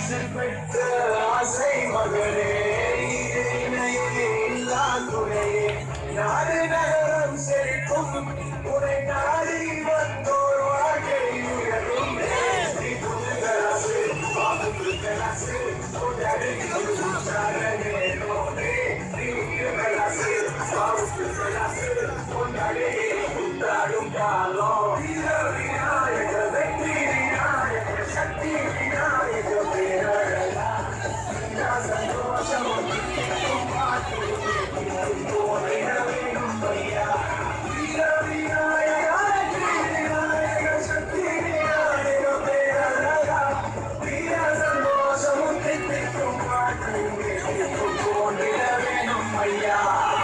வீசல் பெற்ற ஆசை மகளே இணையே இல்லா துணையே நாடு நகரம் செழிக்கும் உனை நாடி வந்தோர் வாழ்க்கை உயரும் நீ புதுகராசு பாபுகராசு கொண்டாடி உற்சாகனே நோனே நீ கராசு பாபுகராசு கொண்டாடி உண்டாடும் காலம் வீர விநாயக வெற்றி விநாயக சக்தி விநாயக பேரழகா வீரா சந்தோஷம் வேணும் ஐயா வீர விநாயக வெற்றி விநாயக சக்தி விநாயக பேரழகா வீர சந்தோஷமும் தித்திக்கும் பாட்டு போன்றிட வேணும் ஐயா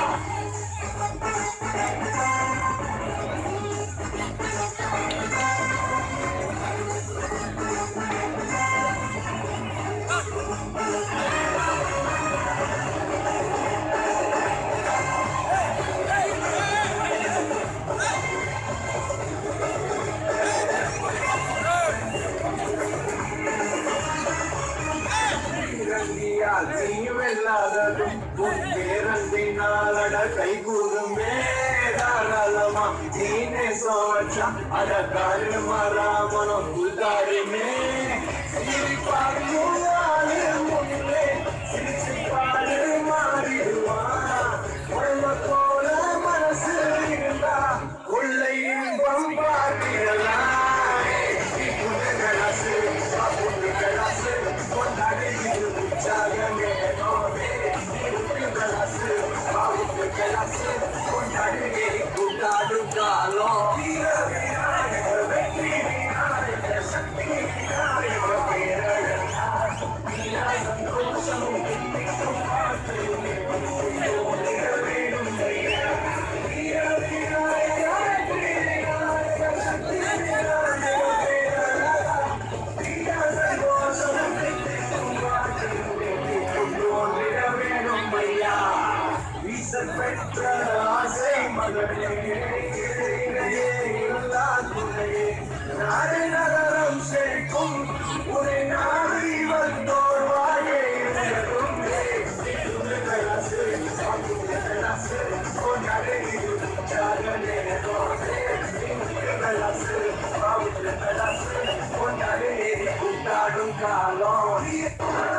இறங்கியால் செய்யுமில்லாததும் உன் பேரன்பினால் அட கைகூறுமே தாராளமா நீனே சோச்சா அட காரு மராமனம் புல்காருமே சிரிப்பாடு முன்னே சிரிச்சு பாடு மாறிடுவான் உள்ள போல மனசு இருந்தா உள்ளே இன்பம் பார்த்திடலாம் புதுகளாசு புதுகளாசு கொண்டாடி உற்சாகமே நோவே புதுகளாசு புதுகளாசு கொண்டாடி கூட்டாடும் காலம் வீர விநாயக வெற்றி விநாயக சக்தி விநாயக பேரழகா வீரா சந்தோஷம் தித்திக்கும் பாட்டு ஓடிட வேணும் ஐயா வீர விநாயக வெற்றி விநாயக சக்தி விநாயக பேரழகா வீரா சந்தோஷம் தித்திக்கும் பாட்டு ஓடிட வேணும் ஐயா வீசல் பெற்ற ஆசை மகளே இணையே இல்லா துணையே நாடு நகரம் செழிக்கும் உன்னை நாடி வந்தோர் வாழை உயரும் கலாசு கலாசு கொண்டாடே உற்சாகனே நோனே கலாசு கலாசு கொண்டாடே கூட்டாடும் காலம்